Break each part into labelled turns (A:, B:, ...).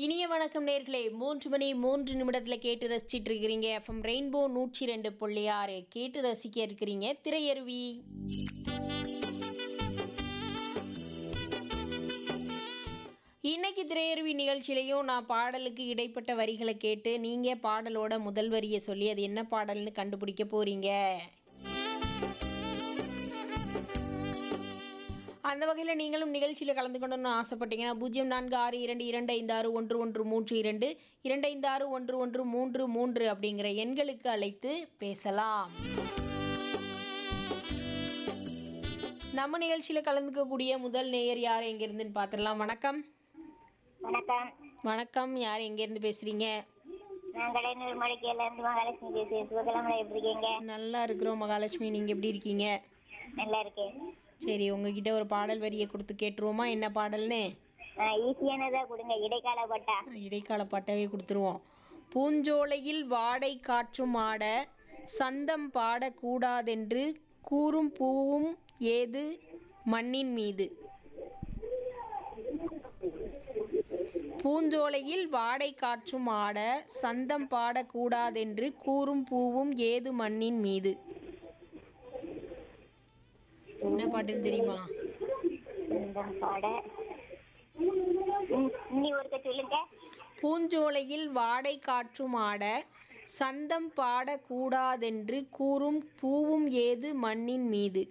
A: இனிய வணக்கம் நேர்களே மூன்று மணி மூன்று நிமிடத்தில் கேட்டு ரசிச்சிட்டு இருக்கிறீங்க எஃப்எம் ரெயின்போ நூற்றி ரெண்டு புள்ளி ஆறு கேட்டு ரசிக்க இருக்கிறீங்க திரையருவி இன்னைக்கு திரையருவி நிகழ்ச்சியிலையும் நான் பாடலுக்கு இடைப்பட்ட வரிகளை கேட்டு நீங்கள் பாடலோட முதல் வரியை சொல்லி அது என்ன பாடல்னு கண்டுபிடிக்க போறீங்க அந்த வகையில் நீங்களும் நிகழ்ச்சியில் கலந்து கொள்ளணும்னு ஆசைப்பட்டீங்கன்னா பூஜ்ஜியம் நான்கு ஆறு இரண்டு இரண்டு ஐந்து ஆறு ஒன்று ஒன்று மூன்று இரண்டு இரண்டு ஐந்து ஆறு ஒன்று ஒன்று மூன்று மூன்று அப்படிங்கிற எண்களுக்கு அழைத்து பேசலாம் நம்ம நிகழ்ச்சியில் கலந்துக்கக்கூடிய முதல் நேயர் யார் எங்கேருந்துன்னு பார்த்துடலாம் வணக்கம்
B: வணக்கம்
A: வணக்கம் யார் எங்கேருந்து பேசுகிறீங்க
B: நான் கலைஞர் மடிக்கையில இருந்து மகாலட்சுமி பேசுறேன் சிவகிழமை எப்படி இருக்கீங்க
A: நல்லா இருக்கிறோம் மகாலட்சுமி நீங்கள் எப்படி இருக்கீங்க
B: நல்லா இருக்கேன்
A: சரி உங்ககிட்ட ஒரு பாடல் வரியை கொடுத்து கேட்டுருவோமா என்ன பாடல்னு
B: ஈஸியானதா கொடுங்க இடைக்கால பட்டா
A: இடைக்கால பாட்டாவே கொடுத்துருவோம் பூஞ்சோலையில் வாடை காற்றும் ஆட சந்தம் பாடக்கூடாதென்று கூறும் பூவும் ஏது மண்ணின் மீது பூஞ்சோலையில் வாடை காற்றும் ஆட சந்தம் பாடக்கூடாதென்று கூறும் பூவும் ஏது மண்ணின் மீது என்ன பாட்டுன்னு தெரியுமா
B: இந்த பாட ம், இனி ஒருக்க சொல்லுங்க
A: பூஞ்சோலையில் வாடை காற்றும் ஆட சந்தம் பாடக்கூடாதென்று கூறும் பூவும் ஏது மண்ணின் மீது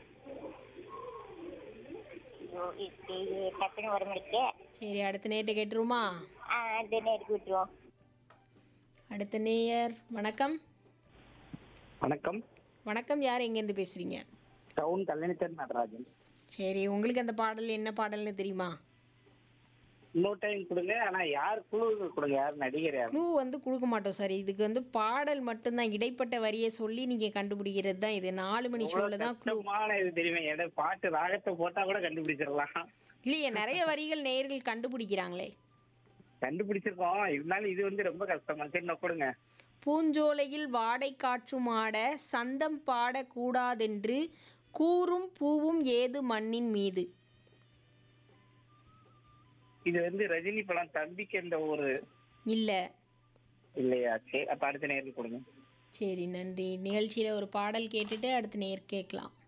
B: ஐயோ, இது டக்குன்னு ஒரு மணிக்கு
A: சரி அடுத்த நேரத்தை கேட்டுருமா
B: ஆ, அடுத்த நேருக்கு விட்டுருவோம்
A: அடுத்த நேயர் வணக்கம்
C: வணக்கம்
A: வணக்கம் யார் எங்கேருந்து பேசுறீங்க
C: டவுன் கல்யாணித்தன் நடராஜன்
A: சரி உங்களுக்கு அந்த பாடல் என்ன பாடல்னு தெரியுமா
C: இன்னொரு டைம் கொடுங்க ஆனா யார் குழு கொடுங்க யார் நடிகர் யார்
A: க்ளூ வந்து கொடுக்க மாட்டோம் சார் இதுக்கு வந்து பாடல் மட்டும்தான் இடைப்பட்ட வரியை சொல்லி நீங்கள் கண்டுபிடிக்கிறது தான் இது நாலு மணி ஷோவில் தான் க்ளூ
C: கஷ்டமான இது தெரியுமா எதை பாட்டு ராகத்தை போட்டா கூட கண்டுபிடிச்சிடலாம்
A: இல்லையே நிறைய வரிகள் நேயர்கள் கண்டுபிடிக்கிறாங்களே
C: கண்டுபிடிச்சிருக்கோம் இருந்தாலும் இது வந்து ரொம்ப கஷ்டமா சரி நான் கொடுங்க
A: பூஞ்சோலையில் வாடை காற்றும் ஆட சந்தம் பாடக்கூடாதென்று கூறும் பூவும் ஏது மண்ணின் மீது
C: இது வந்து ரஜினி படம் தம்பிக்கு எந்த ஒரு
A: இல்லை
C: இல்லையா சரி அப்ப அடுத்த நேரம் கொடுங்க
A: சரி நன்றி நிகழ்ச்சியில் ஒரு பாடல் கேட்டுட்டு அடுத்த நேர் கேட்கலாம்